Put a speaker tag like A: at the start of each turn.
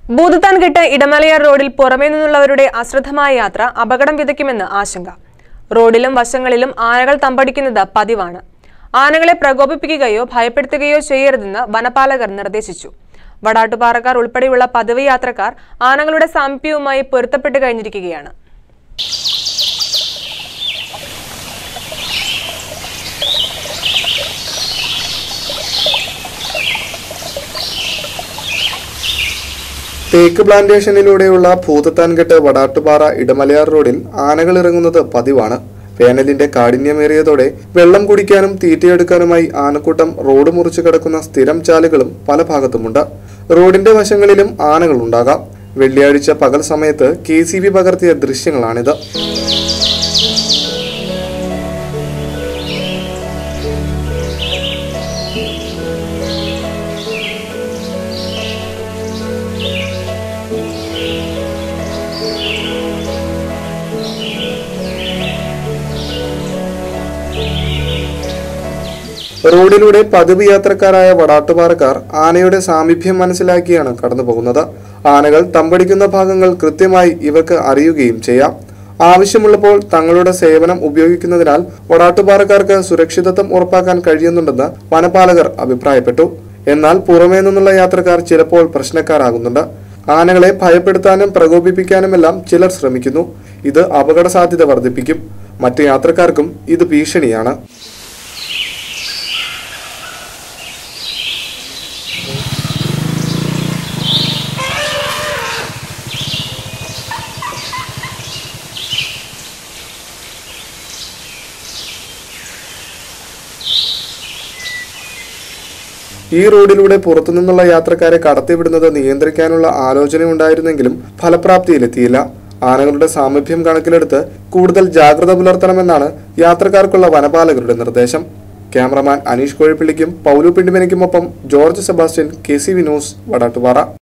A: ഭൂതത്താൻകെട്ട് ഇടമലയാർ റോഡിൽ പുറമേ നിന്നുള്ളവരുടെ അശ്രദ്ധമായ യാത്ര അപകടം വിതയ്ക്കുമെന്ന് ആശങ്ക റോഡിലും വശങ്ങളിലും ആനകൾ തമ്പടിക്കുന്നത് പതിവാണ് ആനകളെ പ്രകോപിപ്പിക്കുകയോ ഭയപ്പെടുത്തുകയോ ചെയ്യരുതെന്ന് വനപാലകർ നിർദ്ദേശിച്ചു വടാട്ടുപാറക്കാർ ഉൾപ്പെടെയുള്ള പതിവ് യാത്രക്കാർ ആനകളുടെ സാമീപ്യവുമായി പൊരുത്തപ്പെട്ട് കഴിഞ്ഞിരിക്കുകയാണ്
B: തേക്ക് പ്ലാന്റേഷനിലൂടെയുള്ള ഭൂതത്താൻകെട്ട് വടാട്ടുപാറ ഇടമലയാർ റോഡിൽ ആനകൾ ഇറങ്ങുന്നത് പതിവാണ് വേനലിന്റെ കാഠിന്യമേറിയതോടെ വെള്ളം കുടിക്കാനും തീറ്റയെടുക്കാനുമായി ആനക്കൂട്ടം റോഡ് മുറിച്ചു കിടക്കുന്ന സ്ഥിരം ചാലുകളും പല ഭാഗത്തുമുണ്ട് റോഡിന്റെ വശങ്ങളിലും ആനകൾ ഉണ്ടാകാം വെള്ളിയാഴ്ച പകൽ സമയത്ത് കെ സി ബി പകർത്തിയ ദൃശ്യങ്ങളാണിത് റോഡിലൂടെ പതിവ് യാത്രക്കാരായ വടാട്ടുപാറക്കാർ ആനയുടെ സാമീപ്യം മനസ്സിലാക്കിയാണ് കടന്നുപോകുന്നത് ആനകൾ തമ്പടിക്കുന്ന ഭാഗങ്ങൾ കൃത്യമായി ഇവർക്ക് അറിയുകയും ചെയ്യാം ആവശ്യമുള്ളപ്പോൾ തങ്ങളുടെ സേവനം ഉപയോഗിക്കുന്നതിനാൽ വടാട്ടുപാറക്കാർക്ക് സുരക്ഷിതത്വം ഉറപ്പാക്കാൻ കഴിയുന്നുണ്ടെന്ന് വനപാലകർ അഭിപ്രായപ്പെട്ടു എന്നാൽ പുറമേ നിന്നുള്ള യാത്രക്കാർ ചിലപ്പോൾ പ്രശ്നക്കാരാകുന്നുണ്ട് ആനകളെ ഭയപ്പെടുത്താനും പ്രകോപിപ്പിക്കാനുമെല്ലാം ചിലർ ശ്രമിക്കുന്നു ഇത് അപകട സാധ്യത വർദ്ധിപ്പിക്കും മറ്റു യാത്രക്കാർക്കും ഇത് ഭീഷണിയാണ് ഈ റോഡിലൂടെ പുറത്തുനിന്നുള്ള യാത്രക്കാരെ കടത്തിവിടുന്നത് നിയന്ത്രിക്കാനുള്ള ആലോചനയുണ്ടായിരുന്നെങ്കിലും ഫലപ്രാപ്തിയിലെത്തിയില്ല ആനകളുടെ സാമീപ്യം കണക്കിലെടുത്ത് കൂടുതൽ ജാഗ്രത പുലർത്തണമെന്നാണ് യാത്രക്കാർക്കുള്ള വനപാലകരുടെ നിർദ്ദേശം ക്യാമറമാൻ അനീഷ് കോഴിപ്പള്ളിക്കും പൗലു പിണ്ടിമനയ്ക്കുമൊപ്പം ജോർജ് സെബാസ്റ്റ്യൻ കെ സി വിനോസ് വടാട്ടുപാറ